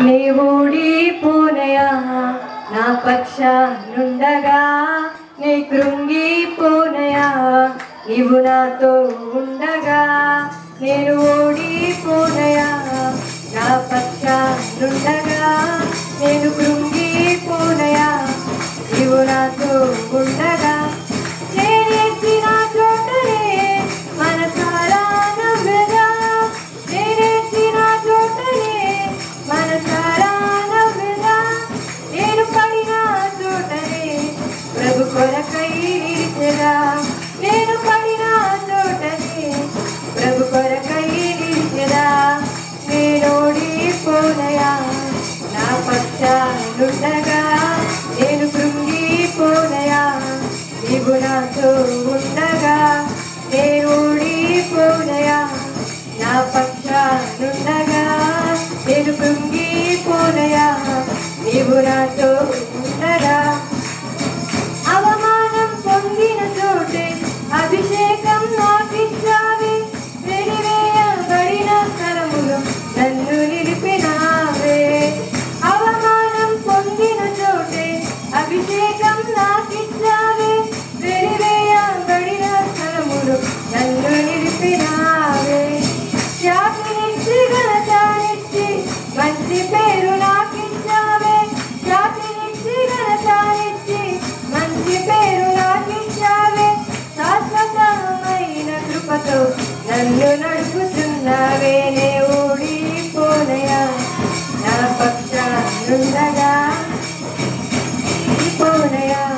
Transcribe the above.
నీ ఊడిపోనయా నా పక్ష నుండగా నీ కృంగిపోనయా నీవు నాతో ఉండగా నేను ఓడిపోనయా నా పక్ష నుండగా నేను కృంగిపోనయా నీవు నాతో ఉండగా నేనెత్తిన చోటనే మనసారా నవ్వెదా నేనెత్తిన చోటనే మనసారా నవ్వెదా నేను పడిన చోటనే ప్రభు కొరకై నిలిచెదా నేను పడిన చోటనే ప్రభు కొరకై నిలిచెదా నేనోడిపోనయా నా పక్ష నుండగా నేను కృంగిపోనయా నీవు నాతో ఉండగా నేను ఊడిపోనయా నా పక్ష నుండగా నేను కృంగిపోనయా నీవు నాతో ఉండగా అవమానం పొందిన చోటే అభిషేకం నాకిచ్చావే వెలివేయబడిన స్థలములో నన్ను నిలిపినావే అవమానం పొందిన చోటే అభిషేకం నాకిచ్చావే వెలివేయబడిన స్థలములో నన్ను నిలిపినావే ఖ్యాతినిచ్చి ఘనతానిచ్చి మంచి పేరు నాకిచ్చావే ఖ్యాతినిచ్చి ఘనతానిచ్చి మంచి పేరు నాకిచ్చావే శాశ్వతమైన కృపతో నన్ను నడుపుతున్నావే నే ఊడిపోనయా నా పక్ష నుండగా పోనయా